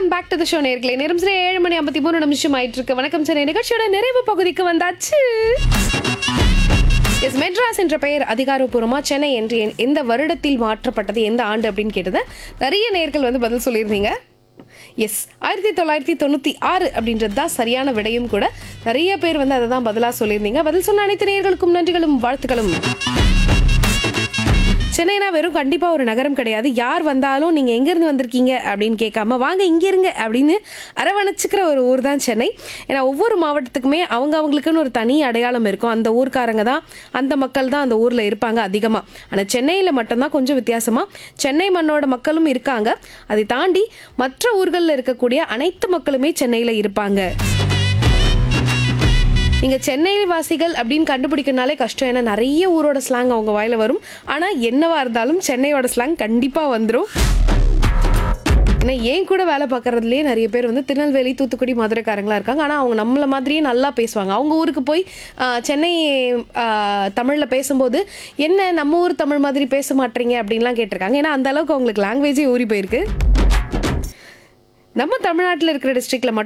welcome back to the show நேர்களே நேரம் சரி ஏழு மணி ஐம்பத்தி மூணு நிமிஷம் ஆயிட்டு இருக்கு வணக்கம் சென்னை நிகழ்ச்சியோட நிறைவு பகுதிக்கு வந்தாச்சு எஸ் மெட்ராஸ் என்ற பெயர் அதிகாரப்பூர்வமா சென்னை என்று எ- எந்த வருடத்தில் மாற்றப்பட்டது எந்த ஆண்டு அப்படின்னு கேட்டது நிறைய நேர்கள் வந்து பதில் சொல்லியிருந்தீங்க எஸ் ஆயிரத்தி தொள்ளாயிரத்தி தொண்ணூற்றி ஆறு அப்படின்றது தான் சரியான விடையும் கூட நிறைய பேர் வந்து அதை தான் பதிலாக சொல்லியிருந்தீங்க பதில் சொன்ன அனைத்து நேர்களுக்கும் நன்றிகளும் வாழ்த்துக்களும் சென்னைனா வெறும் கண்டிப்பாக ஒரு நகரம் கிடையாது யார் வந்தாலும் நீங்கள் எங்கேருந்து வந்திருக்கீங்க அப்படின்னு கேட்காம வாங்க இங்கே இருங்க அப்படின்னு அரவணைச்சிக்கிற ஒரு ஊர் தான் சென்னை ஏன்னா ஒவ்வொரு மாவட்டத்துக்குமே அவங்க அவங்களுக்குன்னு ஒரு தனி அடையாளம் இருக்கும் அந்த ஊர்க்காரங்க தான் அந்த மக்கள் தான் அந்த ஊரில் இருப்பாங்க அதிகமாக ஆனால் சென்னையில் மட்டும்தான் கொஞ்சம் வித்தியாசமாக சென்னை மண்ணோட மக்களும் இருக்காங்க அதை தாண்டி மற்ற ஊர்களில் இருக்கக்கூடிய அனைத்து மக்களுமே சென்னையில் இருப்பாங்க நீங்க சென்னை வாசிகள் அப்படின்னு கண்டுபிடிக்கனாலே கஷ்டம் ஏன்னா நிறைய ஊரோட ஸ்லாங் அவங்க வாயில வரும் ஆனா என்னவா இருந்தாலும் சென்னையோட ஸ்லாங் கண்டிப்பா வந்துடும் ஏன்னா ஏன் கூட வேலை பார்க்கறதுலேயே நிறைய பேர் வந்து திருநெல்வேலி தூத்துக்குடி மதுரைக்காரங்களா இருக்காங்க ஆனால் அவங்க நம்மள மாதிரியே நல்லா பேசுவாங்க அவங்க ஊருக்கு போய் ஆஹ், சென்னை தமிழில் பேசும்போது என்ன நம்ம ஊர் தமிழ் மாதிரி பேச மாட்டீங்க அப்படின்லாம் கேட்டிருக்காங்க ஏன்னா அந்த அளவுக்கு அவங்களுக்கு லாங்குவேஜே ஊறி போயிருக்கு நம்ம தமிழ்நாட்டில் இருக்கிற டிஸ்ட்ரிக்ட்ல மட்டும்